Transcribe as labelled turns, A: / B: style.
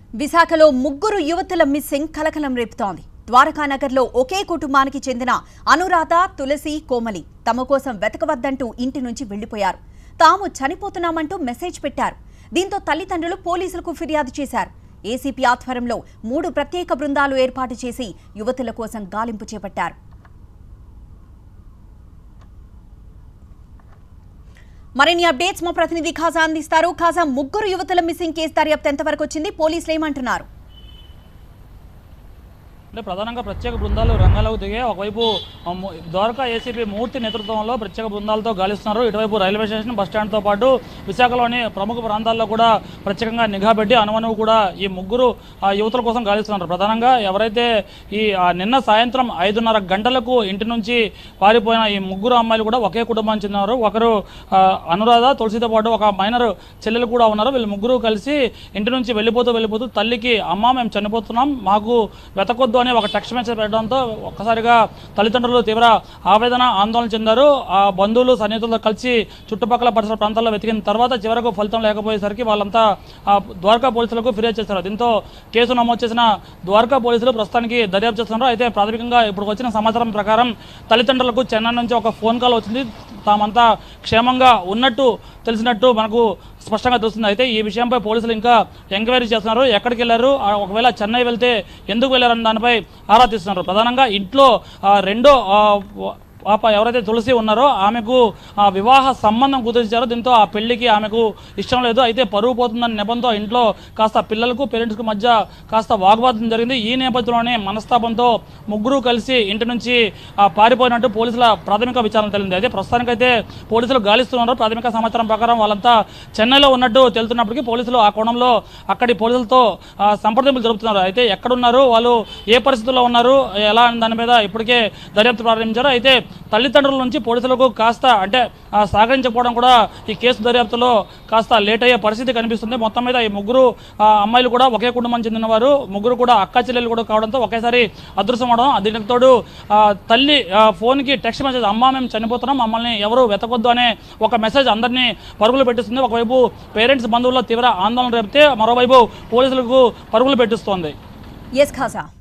A: విశాఖలో ముగ్గురు యువతుల మిస్సింగ్ కలకలం రేపుతోంది ద్వారకానగర్లో ఒకే కుటుంబానికి చెందిన అనురాధ తులసి కోమలి తమ కోసం వెతకవద్దంటూ ఇంటి నుంచి వెళ్లిపోయారు తాము చనిపోతున్నామంటూ మెసేజ్ పెట్టారు దీంతో తల్లిదండ్రులు పోలీసులకు ఫిర్యాదు చేశారు ఏసీపీ ఆధ్వర్యంలో మూడు ప్రత్యేక బృందాలు ఏర్పాటు చేసి యువతుల కోసం గాలింపు చేపట్టారు మరిన్ని అప్డేట్స్ మా ప్రతినిధి ఖాజా అందిస్తారు ఖాజా ముగ్గురు యువతుల మిస్సింగ్ కేసు దర్యాప్తు ఎంతవరకు వచ్చింది పోలీసులు ఏమంటున్నారు
B: అంటే ప్రధానంగా ప్రత్యేక బృందాలు రంగంలోకి దిగే ఒకవైపు ఆ, ము- ద్వారకా ఏసీపీ మూర్తి నేతృత్వంలో ప్రత్యేక బృందాలతో గాలిస్తున్నారు ఇటువైపు రైల్వే స్టేషన్ బస్ స్టాండ్తో పాటు విశాఖలోని ప్రముఖ ప్రాంతాల్లో కూడా ప్రత్యేకంగా నిఘా పెట్టి అనుమనువు కూడా ఈ ముగ్గురు ఆ, యువతుల కోసం గాలిస్తున్నారు ప్రధానంగా ఎవరైతే ఈ ఆ, నిన్న సాయంత్రం ఐదున్నర గంటలకు ఇంటి నుంచి పారిపోయిన ఈ ముగ్గురు అమ్మాయిలు కూడా ఒకే కుటుంబానికి చెందినారు ఒకరు ఆ, అనురాధ తులసితో పాటు ఒక మైనర్ చెల్లెలు కూడా ఉన్నారు వీళ్ళు ముగ్గురు కలిసి ఇంటి నుంచి వెళ్ళిపోతూ వెళ్ళిపోతూ తల్లికి అమ్మ మేము చనిపోతున్నాం మాకు వెతకొద్దు అని ఒక టెక్స్ట్ మెసేజ్ పెట్టడంతో ఒక్కసారిగా తల్లిదండ్రులు తీవ్ర ఆవేదన ఆందోళన చెందారు ఆ బంధువులు సన్నిహితులతో కలిసి చుట్టుపక్కల పరిసర ప్రాంతాల్లో వెతికిన తర్వాత చివరకు ఫలితం లేకపోయేసరికి వాళ్ళంతా ఆ ద్వారకా పోలీసులకు ఫిర్యాదు చేశారు దీంతో కేసు నమోదు చేసిన ద్వారకా పోలీసులు ప్రస్తుతానికి దర్యాప్తు చేస్తున్నారు అయితే ప్రాథమికంగా ఇప్పుడు వచ్చిన సమాచారం ప్రకారం తల్లిదండ్రులకు చెన్నై నుంచి ఒక ఫోన్ కాల్ వచ్చింది తామంతా క్షేమంగా ఉన్నట్టు తెలిసినట్టు మనకు స్పష్టంగా తెలుస్తుంది అయితే ఈ విషయంపై పోలీసులు ఇంకా ఎంక్వైరీ చేస్తున్నారు ఎక్కడికి వెళ్ళారు ఆ, ఒకవేళ చెన్నై వెళ్తే ఎందుకు వెళ్ళారన్న దానిపై ఆరా తీస్తున్నారు ప్రధానంగా ఇంట్లో ఆ, రెండో ఆ, వ- పాప ఎవరైతే తులసి ఉన్నారో ఆమెకు ఆ వివాహ సంబంధం కుదిరించారో దీంతో ఆ పెళ్లికి ఆమెకు ఇష్టం లేదు అయితే పరువు పోతుందన్న నెపంతో ఇంట్లో కాస్త పిల్లలకు పేరెంట్స్కు మధ్య కాస్త వాగ్వాదం జరిగింది ఈ నేపథ్యంలోనే మనస్తాపంతో ముగ్గురు కలిసి ఇంటి నుంచి ఆ, పారిపోయినట్టు పోలీసుల ప్రాథమిక విచారణ తెలింది అయితే ప్రస్తుతానికైతే పోలీసులు గాలిస్తున్నారు ప్రాథమిక సమాచారం ప్రకారం వాళ్ళంతా చెన్నైలో ఉన్నట్టు తెలుతున్నప్పటికీ పోలీసులు ఆ కోణంలో అక్కడి పోలీసులతో ఆ, సంప్రదింపులు జరుపుతున్నారు అయితే ఎక్కడున్నారు వాళ్ళు ఏ పరిస్థితుల్లో ఉన్నారు ఎలా అనే దాని మీద ఇప్పటికే దర్యాప్తు ప్రారంభించారు అయితే తల్లిదండ్రుల నుంచి పోలీసులకు కాస్త అంటే ఆ, సహకరించకపోవడం కూడా ఈ కేసు దర్యాప్తులో కాస్త లేట్ అయ్యే పరిస్థితి కనిపిస్తుంది మొత్తం మీద ఈ ముగ్గురు ఆ, అమ్మాయిలు కూడా ఒకే కుటుంబం చెందినవారు ముగ్గురు కూడా అక్క చెల్లెలు కూడా కావడంతో ఒకేసారి అదృశ్యం అవడం దీనికి తోడు ఆ, తల్లి ఆ, ఫోన్కి టెక్స్ట్ మెసేజ్ అమ్మ మేము చనిపోతున్నాం మమ్మల్ని ఎవరు వెతకొద్దు అనే ఒక మెసేజ్ అందరినీ పరుగులు పెట్టిస్తుంది ఒకవైపు పేరెంట్స్ బంధువుల్లో తీవ్ర ఆందోళన రేపితే మరోవైపు పోలీసులకు పరుగులు పెట్టిస్తోంది
A: ఎస్ ఖాజా